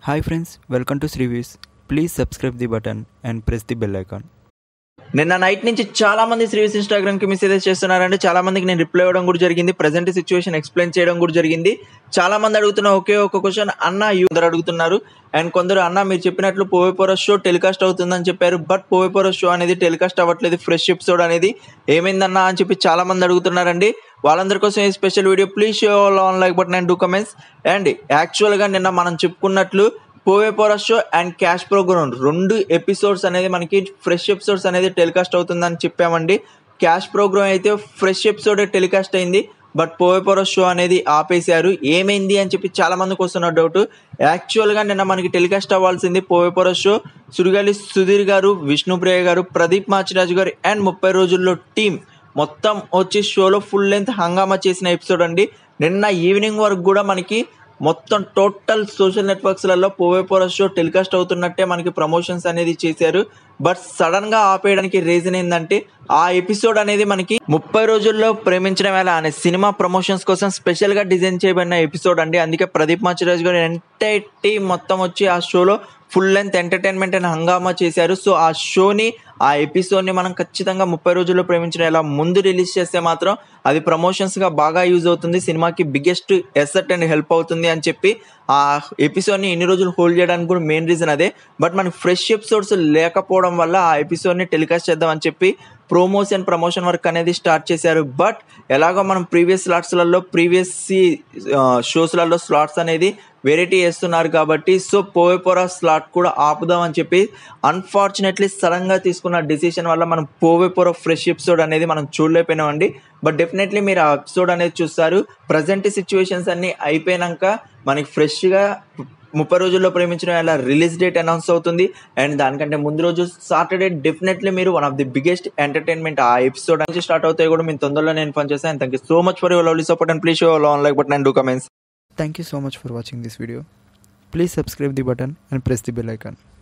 Hi friends, welcome to Srivis. Please subscribe the button and press the bell icon. నిన్న night నుంచి చాలా మంది శ్రీవిస్ Instagram కి messages చేస్తున్నారంటే చాలా మందికి నేను రిప్లై ఇవ్వడం కూడా జరిగింది ప్రజెంట్ సిచ్యువేషన్ ఎక్స్ప్లెయిన్ చేయడం కూడా జరిగింది చాలా మంది అడుగుతున్న ఒకే ఒక క్వశ్చన్ అన్న యూదర్ అడుగుతున్నారు అండ్ కొందరు అన్న మీరు చెప్పినట్లు పోవేపోరస్ షో టెలికాస్ట్ అవుతుందని చెప్పారు బట్ పోవేపోరస్ షో అనేది టెలికాస్ట్ అవ్వట్లేదు ఫ్రెష్ ఎపిసోడ్ అనేది ఏమైందన్నా అని చెప్పి చాలా మంది అడుగుతున్నారండి వాళ్ళందరి కోసం ఈ special video please show on like button and do comments and యాక్చువల్గా నిన్న మనం చెప్పుకున్నట్లు పోవేపోరస్ షో అండ్ క్యాష్ ప్రోగ్రామ్ రెండు ఎపిసోడ్స్ అనేది మనకి ఫ్రెష్ ఎపిసోడ్స్ అనేది టెలికాస్ట్ అవుతుందని చెప్పామండి క్యాష్ ప్రోగ్రామ్ అయితే ఫ్రెష్ ఎపిసోడ్ టెలికాస్ట్ అయింది బట్ పోవేపోరస్ షో అనేది ఆపేశారు ఏమైంది అని చెప్పి చాలా మందికి వస్తున్న డౌట్ యాక్చువల్గా నిన్న మనకి టెలికాస్ట్ అవ్వాల్సింది పోవేపోరస్ షో సుడిగాలి సుధీర్ గారు విష్ణుప్రియ గారు ప్రదీప్ మాచిరాజు గారు అండ్ ముప్పై రోజుల్లో టీం మొత్తం వచ్చి షోలో ఫుల్ లెంత్ హంగామా చేసిన ఎపిసోడ్ అండి నిన్న ఈవినింగ్ వరకు కూడా మనకి మొత్తం టోటల్ సోషల్ నెట్వర్క్స్లలో పోవేపోరస్ షో టెలికాస్ట్ అవుతున్నట్టే మనకి ప్రమోషన్స్ అనేది చేశారు బట్ సడన్ గా ఆపేయడానికి రీజన్ ఏంటంటే ఆ ఎపిసోడ్ అనేది మనకి ముప్పై రోజుల్లో ప్రేమించడం ఎలా అనే సినిమా ప్రమోషన్స్ కోసం స్పెషల్ గా డిజైన్ చేయబడిన ఎపిసోడ్ అండి అందుకే ప్రదీప్ మాచిరాజ్ గారు ఎంటైర్ టీం మొత్తం వచ్చి ఆ షోలో ఫుల్ లెంత్ ఎంటర్టైన్మెంట్ అండ్ హంగామా చేశారు సో ఆ షోని ఆ ఎపిసోడ్ని మనం ఖచ్చితంగా ముప్పై రోజుల్లో ప్రేమించడం ఎలా ముందు రిలీజ్ చేస్తే మాత్రం అది ప్రమోషన్స్గా బాగా యూజ్ అవుతుంది సినిమాకి బిగ్గెస్ట్ ఎసెట్ అండ్ హెల్ప్ అవుతుంది అని చెప్పి ఆ ఎపిసోడ్ని ఎన్ని రోజులు హోల్డ్ చేయడానికి కూడా మెయిన్ రీజన్ అదే బట్ మనకి ఫ్రెష్ ఎపిసోడ్స్ లేకపోవడం వల్ల ఆ ఎపిసోడ్ని టెలికాస్ట్ చేద్దామని చెప్పి ప్రోమోస్ అండ్ ప్రమోషన్ వర్క్ అనేది స్టార్ట్ చేశారు బట్ ఎలాగో మనం ప్రీవియస్ స్లాట్స్లలో ప్రీవియస్ షోస్లలో స్లాట్స్ అనేది వెరైటీ వేస్తున్నారు కాబట్టి సో పోవేపోరా స్లాట్ కూడా ఆపుదాం అని చెప్పి అన్ఫార్చునేట్లీ సడన్గా తీసుకున్న డిసిషన్ వల్ల మనం పోవేపోరా ఫ్రెష్ ఎపిసోడ్ అనేది మనం చూడలేకపోయినామండి బట్ డెఫినెట్లీ మీరు ఆ ఎపిసోడ్ అనేది చూస్తారు ప్రజెంట్ సిచ్యువేషన్స్ అన్నీ అయిపోయినాక మనకి ఫ్రెష్గా ముప్పై రోజుల్లో ప్రేమించడం ఎలా రిలీజ్ డేట్ అనౌన్స్ అవుతుంది అండ్ దానికంటే ముందు రోజు సాటర్డే డెఫినెట్లీ మీరు one of the biggest entertainment ఆ ఎపిసోడ్ నుంచి స్టార్ట్ అవుతాయి కూడా మేము తొందరలో నేను ఇన్ఫార్మ్ చేస్తాను thank you so much for your lovely support and please show on like button and do comments Thank you so much for watching this video. Please subscribe the button and press the bell icon.